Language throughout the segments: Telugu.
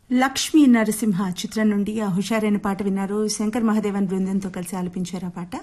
లక్ష్మీ నరసింహ చిత్రం నుండి ఆ హుషారైన పాట విన్నారు శంకర్ మహాదేవన్ బృందంతో కలిసి ఆలపించారు ఆ పాట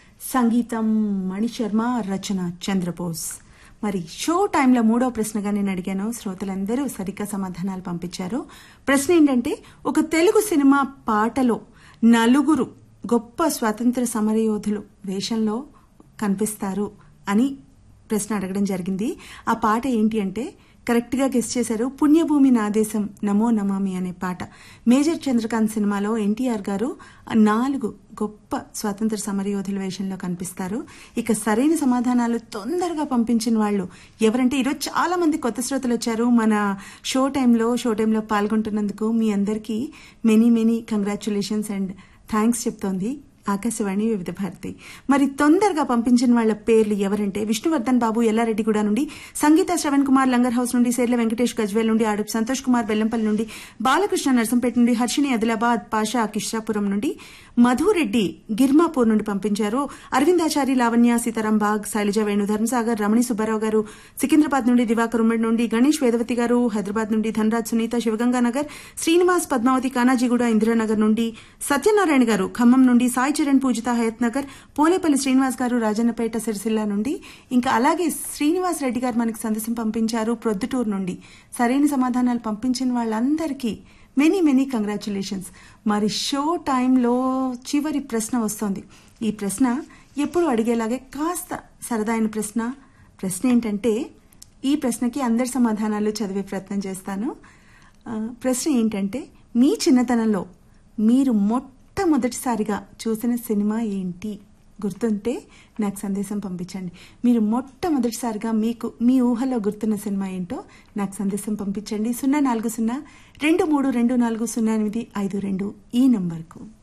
సంగీతం మణిశర్మ రచన చంద్రబోస్ మరి షో టైంలో మూడో ప్రశ్నగా నేను అడిగాను శ్రోతలందరూ సరిగ్గా సమాధానాలు పంపించారు ప్రశ్న ఏంటంటే ఒక తెలుగు సినిమా పాటలో నలుగురు గొప్ప స్వాతంత్ర సమరయోధులు వేషంలో కనిపిస్తారు అని ప్రశ్న అడగడం జరిగింది ఆ పాట ఏంటి అంటే కరెక్ట్ గా గెస్ట్ చేశారు పుణ్యభూమి నా దేశం నమో నమామి అనే పాట మేజర్ చంద్రకాంత్ సినిమాలో ఎన్టీఆర్ గారు నాలుగు గొప్ప స్వాతంత్ర సమరయోధుల వేషంలో కనిపిస్తారు ఇక సరైన సమాధానాలు తొందరగా పంపించిన వాళ్ళు ఎవరంటే ఈరోజు చాలా మంది కొత్త శ్రోతలు వచ్చారు మన షో టైంలో షో టైంలో పాల్గొంటున్నందుకు మీ అందరికీ many many congratulations and thanks చెప్తోంది ఆకాశవాణి వివిధ భారతి మరి తొందరగా పంపించిన వాళ్ళ పేర్లు ఎవరంటే విష్ణువర్ధన్ బాబు ఎల్లారెడ్డిగూడ నుండి సంగీత శ్రవణ్ కుమార్ లంగర్ హౌస్ నుండి సేర్ల వెంకటేష్ గజ్వేల్ నుండి ఆడుపు సంతోష్ కుమార్ బెల్లంపల్లి నుండి బాలకృష్ణ నర్సంపేట నుండి హర్షిని ఆదిలాబాద్ పాషా కిష్రాపురం నుండి మధురెడ్డి గిర్మాపూర్ నుండి పంపించారు అరవిందాచారి లావణ్య సీతారాం బాగ్ శైలజ వేణు ధర్మసాగర్ రమణి సుబ్బారావు గారు సికింద్రాబాద్ నుండి దివాకర్ ఉమ్మడి నుండి గణేష్ వేదవతి గారు హైదరాబాద్ నుండి ధనరాజ్ సునీత శివగంగానగర్ శ్రీనివాస్ పద్మావతి కానాజీగూడ ఇందిరానగర్ నుండి సత్యనారాయణ గారు ఖమ్మం నుండి సాయి చరణ్ పూజిత హయత్ నగర్ పోలేపల్లి శ్రీనివాస్ గారు రాజన్నపేట సిరిసిల్ల నుండి ఇంకా అలాగే శ్రీనివాస్ రెడ్డి గారు మనకి సందేశం పంపించారు ప్రొద్దుటూరు నుండి సరైన సమాధానాలు పంపించిన వాళ్ళందరికీ మెనీ మెనీ కంగ్రాచులేషన్స్ మరి షో టైంలో చివరి ప్రశ్న వస్తోంది ఈ ప్రశ్న ఎప్పుడు అడిగేలాగే కాస్త సరదాయిన ప్రశ్న ప్రశ్న ఏంటంటే ఈ ప్రశ్నకి అందరి సమాధానాలు చదివే ప్రయత్నం చేస్తాను ఆ, ప్రశ్న ఏంటంటే మీ చిన్నతనంలో మీరు మొట్టమొదటిసారిగా చూసిన సినిమా ఏంటి గుర్తుంటే నాకు సందేశం పంపించండి మీరు మొట్టమొదటిసారిగా మీకు మీ ఊహలో గుర్తున్న సినిమా ఏంటో నాకు సందేశం పంపించండి సున్నా నాలుగు సున్నా రెండు మూడు రెండు నాలుగు సున్నా ఎనిమిది ఐదు రెండు ఈ నంబర్కు